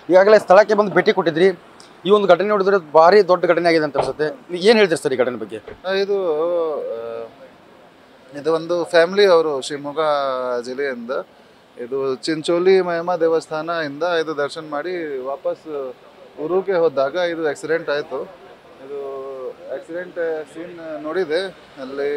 ಈಗಾಗಲೇ ಸ್ಥಳಕ್ಕೆ ಬಂದು ಭೇಟಿ ಕೊಟ್ಟಿದ್ರಿ ಈ ಒಂದು ಘಟನೆ ನೋಡಿದ್ರೆ ಭಾರಿ ದೊಡ್ಡ ಘಟನೆ ಆಗಿದೆ ಅಂತ ಅನ್ಸುತ್ತೆ ನೀವು ಏನು ಹೇಳ್ತೀರಿ ಸರ್ ಈ ಘಟನೆ ಬಗ್ಗೆ ಆ, ಇದು ಆ, ಇದು ಒಂದು ಫ್ಯಾಮಿಲಿ ಅವರು ಶಿವಮೊಗ್ಗ ಜಿಲ್ಲೆಯಿಂದ ಇದು ಚಿಂಚೋಲಿ ಮಹಿಮಾ ದೇವಸ್ಥಾನ ಇಂದ ಇದು ದರ್ಶನ ಮಾಡಿ ವಾಪಸ್ ಊರಿಗೆ ಹೋದಾಗ ಇದು ಆಕ್ಸಿಡೆಂಟ್ ಆಯಿತು ಇದು ಆಕ್ಸಿಡೆಂಟ್ ಸೀನ್ ನೋಡಿದೆ ಅಲ್ಲಿ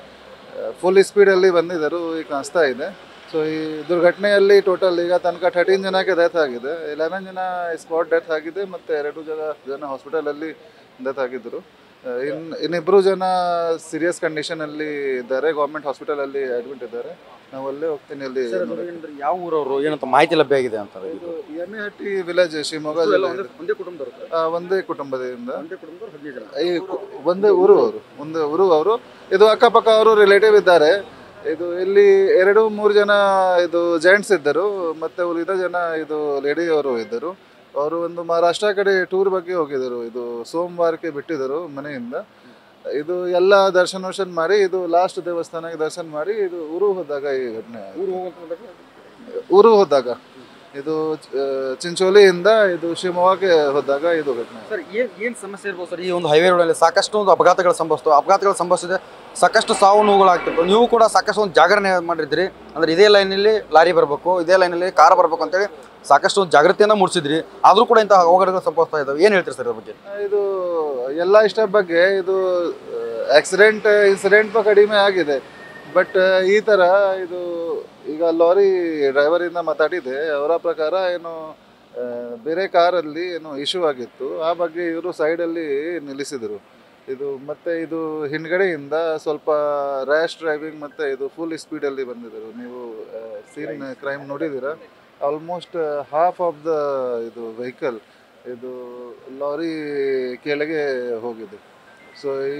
ಫುಲ್ ಸ್ಪೀಡಲ್ಲಿ ಬಂದಿದ್ದರು ಈಗ ಕಾಣಿಸ್ತಾ ಇದೆ ಸೊ ಈ ದುರ್ಘಟನೆಯಲ್ಲಿ ಟೋಟಲ್ ಈಗ ತನಕ ಥರ್ಟೀನ್ ಜನಕ್ಕೆ ಡೆತ್ ಆಗಿದೆ ಎಲೆವೆನ್ ಜನ ಸ್ಪಾಟ್ ಡೆತ್ ಆಗಿದೆ ಮತ್ತು ಎರಡು ಜನ ಜನ ಹಾಸ್ಪಿಟಲಲ್ಲಿ ಡೆತ್ ಆಗಿದ್ದರು ಇನ್ ಇನ್ನಿಬ್ಬರು ಜನ ಸೀರಿಯಸ್ ಕಂಡೀಷನಲ್ಲಿ ಇದ್ದಾರೆ ಗೌರ್ಮೆಂಟ್ ಹಾಸ್ಪಿಟಲಲ್ಲಿ ಅಡ್ಮಿಟ್ ಇದ್ದಾರೆ ನಾವು ಅಲ್ಲೇ ಹೋಗ್ತೀನಿ ಅಲ್ಲಿ ನೋಡಕ್ಕೆ. ಯಾವ ಊರವರು ಏನಂತ ಮಾಹಿತಿ ಲಭ್ಯ ಆಗಿದೆ ಅಂತ ಇದು ಎಣ್ಣೆಹಟ್ಟಿ ವಿಲೇಜ್ ಶಿವಮೊಗ್ಗ ಜಿಲ್ಲೆ ಇದೆ. ಒಂದೇ ಕುಟುಂಬದವರು ಆ, ಒಂದೇ ಕುಟುಂಬದಿಂದ ಒಂದೇ ಕುಟುಂಬದವರು ಹದಿನೈದು ಜನ ಈ ಕು- ಒಂದೇ ಊರು ಅವರು ಒಂದೇ ಊರು ಅವರು ಇದು ಅಕ್ಕಪಕ್ಕ ಅವರು ರಿಲೇಟಿವ್ ಇದ್ದಾರೆ ಇದು ಇಲ್ಲಿ ಎರಡು ಮೂರು ಜನ ಇದು ಜೆಂಟ್ಸ್ ಇದ್ದರು ಮತ್ತೆ ಉಳಿದ ಜನ ಇದು ಲೇಡಿ ಅವರು ಇದ್ದರು ಅವರು ಒಂದು ಮಹಾರಾಷ್ಟ್ರ ಕಡೆ ಟೂರ್ ಬಗ್ಗೆ ಹೋಗಿದ್ದರು ಇದು ಸೋಮವಾರಕ್ಕೆ ಬಿಟ್ಟಿದ್ದರು ಮನೆಯಿಂದ ಇದು ಎಲ್ಲ ದರ್ಶನ ವರ್ಷನ್ ಮಾಡಿ ಇದು ಲಾಸ್ಟ್ ದೇವಸ್ಥಾನಕ್ಕೆ ದರ್ಶನ ಮಾಡಿ ಇದು ಊರು ಹೋದಾಗ ಈ ಘಟನೆ ಆಯ್ತು. ಊರು ಹೋಗುವಂತ ಊರು ಹೋದಾಗ ಇದು ಆ, ಚಿಂಚೋಲಿಯಿಂದ ಇದು ಶಿವಮೊಗ್ಗಕ್ಕೆ ಹೋದಾಗ ಇದು ಘಟನೆ ಆಯ್ತು. ಸರ್ ಏನ್ ಏನ್ ಸಮಸ್ಯೆ ಇರ್ಬೋದು ಸರ್ ಈ ಒಂದು ಹೈವೇ ರೋಡಲ್ಲಿ ಸಾಕಷ್ಟು ಒಂದು ಅಪಘಾತಗಳು ಸಂಭವಿಸ್ತು ಅಪಘಾತಗಳು ಸಂಭವಿಸಿದೆ ಸಾಕಷ್ಟು ಸಾವು ನೋವುಗಳಾಗ್ತಿತ್ತು ನೀವು ಕೂಡ ಸಾಕಷ್ಟು ಒಂದು ಜಾಗರಣೆ ಮಾಡಿದ್ರಿ ಅಂದ್ರೆ ಇದೇ ಲೈನಲ್ಲಿ ಲಾರಿ ಬರಬೇಕು ಇದೇ ಲೈನಲ್ಲಿ ಕಾರ್ ಬರಬೇಕು ಅಂತೇಳಿ ಸಾಕಷ್ಟು ಒಂದು ಜಾಗೃತಿಯನ್ನ ಮೂಡಿಸಿದ್ರಿ ಆದ್ರೂ ಕೂಡ ಇಂತಹ ಅವಘಡಗಳು ಸಂಭವಿಸ್ತಾ ಇದ್ದಾವೆ ಏನು ಹೇಳ್ತೀರಿ ಸರ್ ಇದ್ರ ಬಗ್ಗೆ ಇದು ಎಲ್ಲ ಇಷ್ಟ ಬಗ್ಗೆ ಇದು ಆಕ್ಸಿಡೆಂಟ್ ಇನ್ಸಿಡೆಂಟ್ ಕಡಿಮೆ ಆಗಿದೆ ಬಟ್ ಈ ಥರ ಇದು ಈಗ ಲಾರಿ ಡ್ರೈವರಿಂದ ಮಾತಾಡಿದೆ ಅವರ ಪ್ರಕಾರ ಏನು ಆ, ಬೇರೆ ಕಾರಲ್ಲಿ ಏನು ಇಶ್ಯೂ ಆಗಿತ್ತು ಆ ಬಗ್ಗೆ ಇವರು ಸೈಡಲ್ಲಿ ನಿಲ್ಲಿಸಿದರು ಇದು ಮತ್ತೆ ಇದು ಹಿಂದ್ಗಡೆಯಿಂದ ಸ್ವಲ್ಪ ರ್ಯಾಶ್ ಡ್ರೈವಿಂಗ್ ಮತ್ತೆ ಇದು ಫುಲ್ ಸ್ಪೀಡಲ್ಲಿ ಬಂದಿದ್ದರು ನೀವು ಸೀನ್ ಕ್ರೈಮ್ ನೋಡಿದ್ದೀರಾ ಆಲ್ಮೋಸ್ಟ್ ಹಾಫ್ ಆಫ್ ದ ಇದು ವೆಹಿಕಲ್ ಇದು ಲಾರಿ ಕೆಳಗೆ ಹೋಗಿದೆ ಸೊ ಈ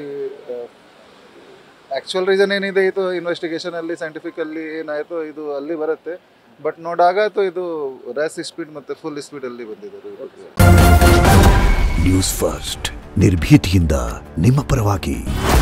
ಆ್ಯಕ್ಚುಯಲ್ ರೀಸನ್ ಏನಿದೆ ಇದು ಇನ್ವೆಸ್ಟಿಗೇಷನಲ್ಲಿ ಸೈಂಟಿಫಿಕಲ್ಲಿ ಏನಾಯಿತು ಇದು ಅಲ್ಲಿ ಬರುತ್ತೆ ಬಟ್ ನೋಡಾಗ ಇದು ರ್ಯಾಸ್ ಸ್ಪೀಡ್ ಮತ್ತು ಫುಲ್ ಸ್ಪೀಡಲ್ಲಿ ಬಂದಿದ್ದಾರೆ ನ್ಯೂಸ್ ಫಸ್ಟ್ ನಿರ್ಭೀತಿಯಿಂದ ನಿಮ್ಮ ಪರವಾಗಿ